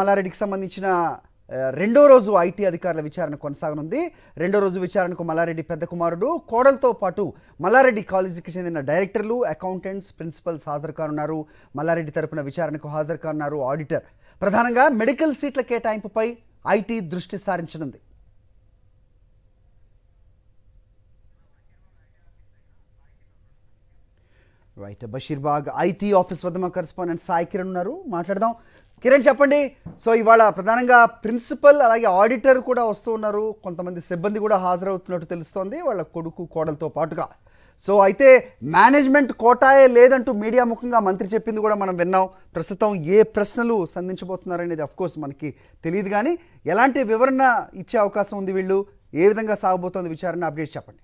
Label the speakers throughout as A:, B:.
A: మల్లారెడ్డికి సంబంధించిన ఆ, రెండో రోజు ఐటీ అధికారుల విచారణ కొనసాగనుంది రెండో రోజు విచారణకు మల్లారెడ్డి పెద్ద కుమారుడు కోడలతో పాటు మల్లారెడ్డి కాలేజీకి చెందిన డైరెక్టర్లు అకౌంటెంట్స్ ప్రిన్సిపల్స్ హాజరు కానున్నారు మల్లారెడ్డి తరపున విచారణకు హాజరు కానున్నారు ఆడిటర్ ప్రధానంగా మెడికల్ సీట్ల కేటాయింపుపై ఐటీ దృష్టి సారించనుంది రైట్ బషీర్బాగ్ ఐటీ ఆఫీస్ వద్ద మా కరెస్పాండెంట్ సాయి కిరణ్ ఉన్నారు మాట్లాడదాం కిరణ్ చెప్పండి సో ఇవాళ ప్రధానంగా ప్రిన్సిపల్ అలాగే ఆడిటర్ కూడా వస్తూ ఉన్నారు కొంతమంది సిబ్బంది కూడా హాజరవుతున్నట్టు తెలుస్తోంది వాళ్ళ కొడుకు కోడలతో పాటుగా సో అయితే మేనేజ్మెంట్ కోటాయే లేదంటూ మీడియా ముఖంగా మంత్రి చెప్పింది కూడా మనం విన్నాం ప్రస్తుతం ఏ ప్రశ్నలు సంధించబోతున్నారనేది కోర్స్ మనకి తెలియదు కానీ ఎలాంటి వివరణ ఇచ్చే అవకాశం ఉంది వీళ్ళు ఏ విధంగా సాగబోతోంది విచారణ అప్డేట్ చెప్పండి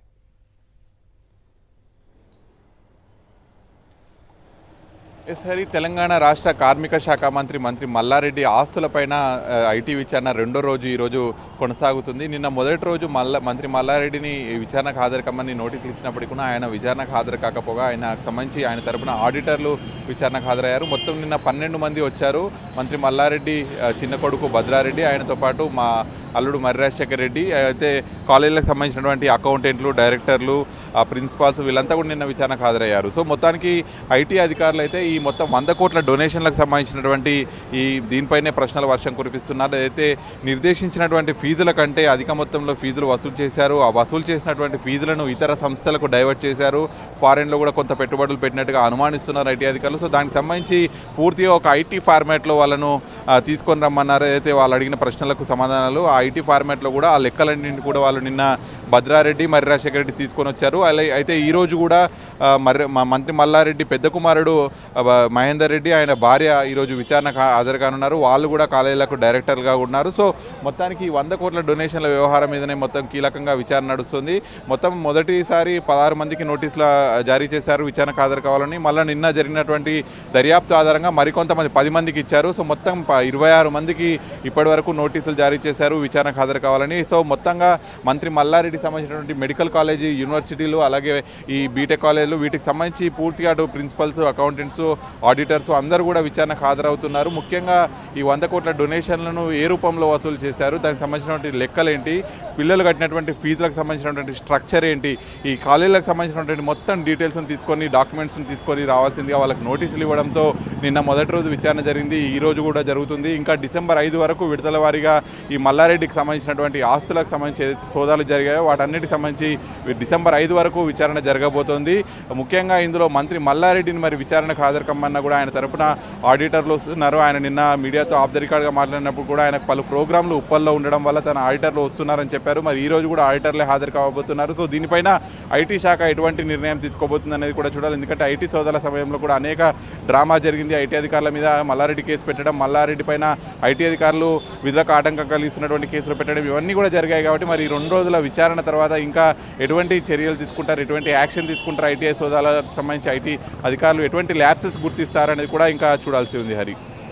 B: ఎస్ హరి తెలంగాణ రాష్ట్ర కార్మిక శాఖ మంత్రి మంత్రి మల్లారెడ్డి ఆస్తులపైన ఆ, ఐటీ విచారణ రెండో రోజు ఈరోజు కొనసాగుతుంది నిన్న మొదటి రోజు మల్ల మంత్రి మల్లారెడ్డిని ఈ విచారణకు హాజరు కమ్మని నోటీసులు ఇచ్చినప్పటికీ కూడా ఆయన విచారణకు హాజరు కాకపోగా ఆయనకు సంబంధించి ఆయన తరపున ఆడిటర్లు విచారణకు హాజరయ్యారు మొత్తం నిన్న పన్నెండు మంది వచ్చారు మంత్రి మల్లారెడ్డి ఆ, చిన్న కొడుకు భద్రారెడ్డి ఆయనతో పాటు మా అల్లుడు మర్రి రాజశేఖర్ రెడ్డి అయితే కాలేజీలకు సంబంధించినటువంటి అకౌంటెంట్లు డైరెక్టర్లు ఆ ప్రిన్సిపాల్స్ వీళ్ళంతా కూడా నిన్న విచారణకు హాజరయ్యారు సో మొత్తానికి ఐటీ అధికారులు అయితే ఈ మొత్తం వంద కోట్ల డొనేషన్లకు సంబంధించినటువంటి ఈ దీనిపైనే ప్రశ్నల వర్షం కురిపిస్తున్నారు అయితే నిర్దేశించినటువంటి ఫీజుల కంటే అధిక మొత్తంలో ఫీజులు వసూలు చేశారు ఆ వసూలు చేసినటువంటి ఫీజులను ఇతర సంస్థలకు డైవర్ట్ చేశారు ఫారెన్లో కూడా కొంత పెట్టుబడులు పెట్టినట్టుగా అనుమానిస్తున్నారు ఐటీ అధికారులు సో దానికి సంబంధించి పూర్తిగా ఒక ఐటీ ఫార్మాట్లో వాళ్ళను ఆ, తీసుకొని రమ్మన్నారు అయితే వాళ్ళు అడిగిన ప్రశ్నలకు సమాధానాలు ఆ ఐటీ ఫార్మాట్లో కూడా ఆ లెక్కలన్నింటినీ కూడా వాళ్ళు నిన్న భద్రారెడ్డి మర్రి రాజశేఖర రెడ్డి తీసుకొని వచ్చారు అలా అయితే ఈ రోజు కూడా ఆ, మర్రి మా మంత్రి మల్లారెడ్డి పెద్ద కుమారుడు ఆ, బ- మహేందర్ రెడ్డి ఆయన భార్య ఈరోజు విచారణకు హా- హాజరు కానున్నారు వాళ్ళు కూడా కాలేజీలకు డైరెక్టర్గా ఉన్నారు సో మొత్తానికి ఈ వంద కోట్ల డొనేషన్ల వ్యవహారం మీదనే మొత్తం కీలకంగా విచారణ నడుస్తుంది మొత్తం మొదటిసారి పదహారు మందికి నోటీసులు జారీ చేశారు విచారణకు హాజరు కావాలని మళ్ళీ నిన్న జరిగినటువంటి దర్యాప్తు ఆధారంగా మరికొంతమంది పది మందికి ఇచ్చారు సో మొత్తం ప- ఇరవై ఆరు మందికి ఇప్పటి వరకు నోటీసులు జారీ చేశారు విచారణకు హాజరు కావాలని సో మొత్తంగా మంత్రి మల్లారెడ్డికి సంబంధించినటువంటి మెడికల్ కాలేజీ యూనివర్సిటీలు అలాగే ఈ బీటెక్ కాలేజీలు వీటికి సంబంధించి పూర్తిగా అటు ప్రిన్సిపల్స్ అకౌంటెంట్స్ ఆడిటర్స్ అందరూ కూడా విచారణకు హాజరవుతున్నారు ముఖ్యంగా ఈ వంద కోట్ల డొనేషన్లను ఏ రూపంలో వసూలు చేశారు దానికి సంబంధించినటువంటి లెక్కలేంటి పిల్లలు కట్టినటువంటి ఫీజులకు సంబంధించినటువంటి స్ట్రక్చర్ ఏంటి ఈ కాలేజీలకు సంబంధించినటువంటి మొత్తం డీటెయిల్స్ని తీసుకొని డాక్యుమెంట్స్ని తీసుకొని రావాల్సిందిగా వాళ్ళకి నోటీసులు ఇవ్వడంతో నిన్న మొదటి రోజు విచారణ జరిగింది ఈ రోజు కూడా జరుగుతుంది ఇంకా డిసెంబర్ ఐదు వరకు విడతల వారీగా ఈ మల్లారెడ్డికి సంబంధించినటువంటి ఆస్తులకు సంబంధించి ఏదైతే సోదాలు జరిగాయో వాటన్నిటికి సంబంధించి డిసెంబర్ ఐదు వరకు విచారణ జరగబోతోంది ముఖ్యంగా ఇందులో మంత్రి మల్లారెడ్డిని మరి విచారణకు హాజరు కమ్మన్నా కూడా ఆయన తరపున ఆడిటర్లు వస్తున్నారు ఆయన నిన్న మీడియాతో ఆఫ్ ద రికార్డ్గా మాట్లాడినప్పుడు కూడా ఆయన పలు ప్రోగ్రాంలు ఉప్పల్లో ఉండడం వల్ల తన ఆడిటర్లు వస్తున్నారని చెప్పారు మరి ఈ రోజు కూడా ఆడిటర్లే హాజరు కాబోతున్నారు సో దీనిపైన ఐటీ శాఖ ఎటువంటి నిర్ణయం తీసుకోబోతుంది అనేది కూడా చూడాలి ఎందుకంటే ఐటీ సోదాల సమయంలో కూడా అనేక డ్రామా జరిగింది ఐటీ అధికారుల మీద మల్లారెడ్డి కేసు పెట్టడం మల్లారెడ్డి పైన ఐటీ అధికారులు విధులకు ఆటంకం కలిగిస్తున్నటువంటి కేసులు పెట్టడం ఇవన్నీ కూడా జరిగాయి కాబట్టి మరి ఈ రెండు రోజుల విచారణ తర్వాత ఇంకా ఎటువంటి చర్యలు తీసుకుంటారు ఎటువంటి యాక్షన్ తీసుకుంటారు ఐటీఐ సోదాలకు సంబంధించి ఐటీ అధికారులు ఎటువంటి ల్యాబ్సెస్ గుర్తిస్తారనేది కూడా ఇంకా చూడాల్సి ఉంది హరి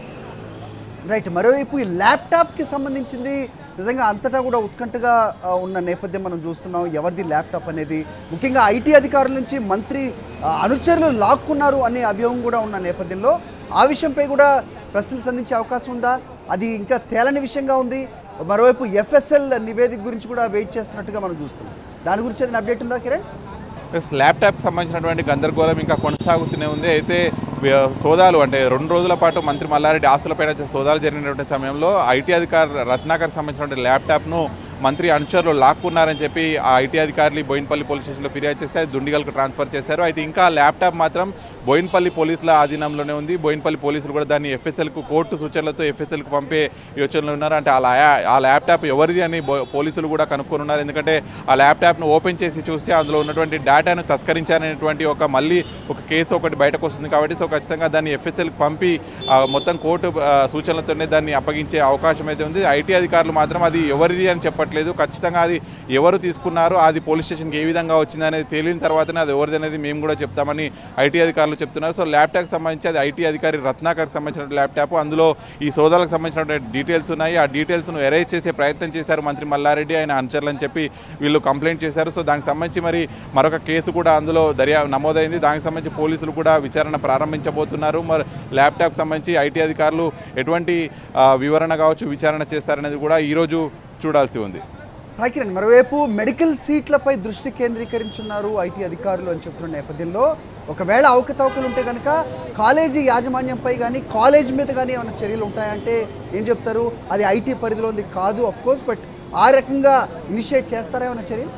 A: రైట్ మరోవైపు ఈ ల్యాప్టాప్కి సంబంధించింది నిజంగా అంతటా కూడా ఉత్కంఠగా ఆ, ఉన్న నేపథ్యం మనం చూస్తున్నాం ఎవరిది ల్యాప్టాప్ అనేది ముఖ్యంగా ఐటీ అధికారుల నుంచి మంత్రి ఆ, అనుచరులు లాక్కున్నారు అనే అభ్యూహం కూడా ఉన్న నేపథ్యంలో ఆ విషయంపై కూడా ప్రశ్నలు సంధించే అవకాశం ఉందా అది ఇంకా తేలని విషయంగా ఉంది మరోవైపు ఎఫ్ఎస్ఎల్ నివేదిక గురించి కూడా వెయిట్ చేస్తున్నట్టుగా మనం చూస్తున్నాం దాని గురించి ఏదైనా అప్డేట్ ఉందా కిరణ్
B: ప్లస్ ల్యాప్టాప్ సంబంధించినటువంటి గందరగోళం ఇంకా కొనసాగుతూనే ఉంది అయితే వ్య- సోదాలు అంటే రెండు రోజుల పాటు మంత్రి మల్లారెడ్డి ఆస్తులపైన సోదాలు జరిగినటువంటి సమయంలో ఐటీ అధికారి రత్నాకర్ సంబంధించినటువంటి ల్యాప్టాప్ను మంత్రి అనుచరులు లాక్కున్నారని చెప్పి ఆ ఐటీ అధికారులు బోయిన్పల్లి పోలీస్ స్టేషన్లో ఫిర్యాదు చేస్తే అది దుండిగల్కు ట్రాన్స్ఫర్ చేశారు అయితే ఇంకా ఆ ల్యాప్టాప్ మాత్రం బోయిన్పల్లి పోలీసుల ఆధీనంలోనే ఉంది బోయిన్పల్లి పోలీసులు కూడా దాన్ని ఎఫ్ఎస్ఎల్కు కోర్టు సూచనలతో ఎఫ్ఎస్ఎల్కు పంపే యోచనలో ఉన్నారు అంటే ఆ ల్యా- ఆ ల్యాప్టాప్ ఎవరిది అని బో- పోలీసులు కూడా కనుక్కొని ఉన్నారు ఎందుకంటే ఆ ల్యాప్టాప్ను ఓపెన్ చేసి చూస్తే అందులో ఉన్నటువంటి డేటాను తస్కరించారనేటువంటి ఒక మళ్ళీ ఒక కేసు ఒకటి బయటకు వస్తుంది కాబట్టి సో ఖచ్చితంగా దాన్ని ఎఫ్ఎస్ఎల్కి పంపి ఆ, మొత్తం కోర్టు ఆ, సూచనలతోనే దాన్ని అప్పగించే అవకాశం అయితే ఉంది ఐటీ అధికారులు మాత్రం అది ఎవరిది అని చెప్పట్లేదు ఖచ్చితంగా అది ఎవరు తీసుకున్నారు అది పోలీస్ స్టేషన్కి ఏ విధంగా వచ్చింది అనేది తేలిన తర్వాతనే అది ఎవరిది అనేది మేము కూడా చెప్తామని ఐటీ అధికారులు అధికారులు చెప్తున్నారు సో ల్యాప్టాప్కి సంబంధించి అది ఐటీ అధికారి రత్నాకర్కి సంబంధించిన ల్యాప్టాప్ అందులో ఈ సోదాలకు సంబంధించిన డీటెయిల్స్ ఉన్నాయి ఆ డీటెయిల్స్ను ఎరేజ్ చేసే ప్రయత్నం చేశారు మంత్రి మల్లారెడ్డి ఆయన అనుచరులని చెప్పి వీళ్ళు కంప్లైంట్ చేశారు సో దానికి సంబంధించి మరి మరొక కేసు కూడా అందులో దర్యా నమోదైంది దానికి సంబంధించి పోలీసులు కూడా విచారణ ప్రారంభించబోతున్నారు మరి ల్యాప్టాప్ సంబంధించి ఐటీ అధికారులు ఎటువంటి ఆ, వివరణ కావచ్చు విచారణ చేస్తారనేది కూడా ఈరోజు చూడాల్సి ఉంది
A: సాయి కిరణ్ మరోవైపు మెడికల్ సీట్లపై దృష్టి కేంద్రీకరించున్నారు ఐటీ అధికారులు అని చెప్తున్న నేపథ్యంలో ఒకవేళ అవకతవకలు ఉంటే కనుక కాలేజీ యాజమాన్యంపై కానీ కాలేజ్ మీద కానీ ఏమైనా చర్యలు ఉంటాయంటే ఏం చెప్తారు అది ఐటీ పరిధిలో ఉంది కాదు అఫ్ కోర్స్ బట్ ఆ రకంగా ఇనిషియేట్ చేస్తారా ఏమైనా చర్యలు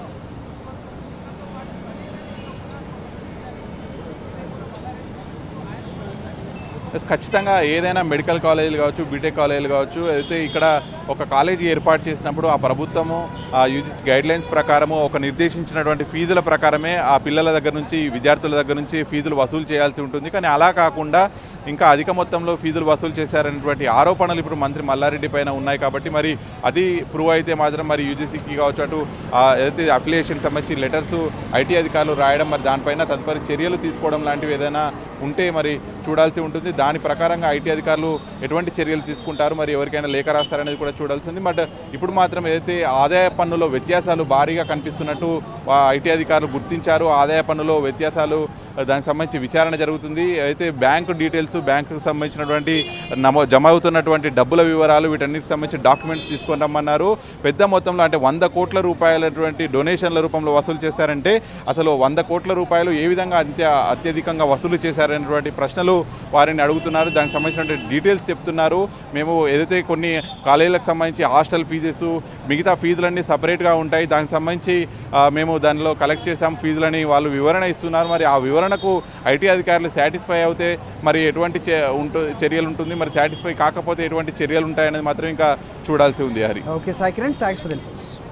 B: ఎస్, ఖచ్చితంగా ఏదైనా మెడికల్ కాలేజీలు కావచ్చు బీటెక్ కాలేజీలు కావచ్చు అయితే ఇక్కడ ఒక కాలేజీ ఏర్పాటు చేసినప్పుడు ఆ ప్రభుత్వము ఆ యూజీసీ గైడ్ లైన్స్ ప్రకారము ఒక నిర్దేశించినటువంటి ఫీజుల ప్రకారమే ఆ పిల్లల దగ్గర నుంచి విద్యార్థుల దగ్గర నుంచి ఫీజులు వసూలు చేయాల్సి ఉంటుంది కానీ అలా కాకుండా ఇంకా అధిక మొత్తంలో ఫీజులు వసూలు చేశారనేటువంటి ఆరోపణలు ఇప్పుడు మంత్రి మల్లారెడ్డి పైన ఉన్నాయి కాబట్టి మరి అది ప్రూవ్ అయితే మాత్రం మరి యూజీసీకి కావచ్చు అటు ఆ, ఏదైతే అఫిలియేషన్ సంబంధించి లెటర్స్ ఐటీ అధికారులు రాయడం మరి దానిపైన తదుపరి చర్యలు తీసుకోవడం లాంటివి ఏదైనా ఉంటే మరి చూడాల్సి ఉంటుంది దాని ప్రకారంగా ఐటీ అధికారులు ఎటువంటి చర్యలు తీసుకుంటారు మరి ఎవరికైనా లేఖ రాస్తారనేది కూడా చూడాల్సి ఉంది బట్ ఇప్పుడు మాత్రం ఏదైతే ఆదాయ పన్నులో వ్యత్యాసాలు భారీగా కనిపిస్తున్నట్టు ఆ ఐటీ అధికారులు గుర్తించారు ఆదాయ పన్నులో వ్యత్యాసాలు దానికి సంబంధించి విచారణ జరుగుతుంది అయితే బ్యాంకు డీటెయిల్స్ బ్యాంకుకు సంబంధించినటువంటి నమో జమ అవుతున్నటువంటి డబ్బుల వివరాలు వీటన్నిటికి సంబంధించి డాక్యుమెంట్స్ తీసుకొని రమ్మన్నారు పెద్ద మొత్తంలో అంటే వంద కోట్ల రూపాయలటువంటి డొనేషన్ల రూపంలో వసూలు చేశారంటే అసలు వంద కోట్ల రూపాయలు ఏ విధంగా అంత్య అత్యధికంగా వసూలు చేశారనేటువంటి ప్రశ్నలు వారిని అడుగుతున్నారు దానికి సంబంధించినటువంటి డీటెయిల్స్ చెప్తున్నారు మేము ఏదైతే కొన్ని కాలేజీలకు సంబంధించి హాస్టల్ ఫీజెస్ మిగతా ఫీజులన్నీ సపరేట్గా ఉంటాయి దానికి సంబంధించి ఆ, మేము దానిలో కలెక్ట్ చేసాం ఫీజులని వాళ్ళు వివరణ ఇస్తున్నారు మరి ఆ వివరణకు ఐటీ అధికారులు సాటిస్ఫై అవుతే మరి ఎటువంటి చే- ఉంటు చర్యలు ఉంటుంది మరి సాటిస్ఫై కాకపోతే ఎటువంటి చర్యలు ఉంటాయనేది మాత్రం ఇంకా చూడాల్సి ఉంది Hari
A: okay Sai Kiran thanks for the inputs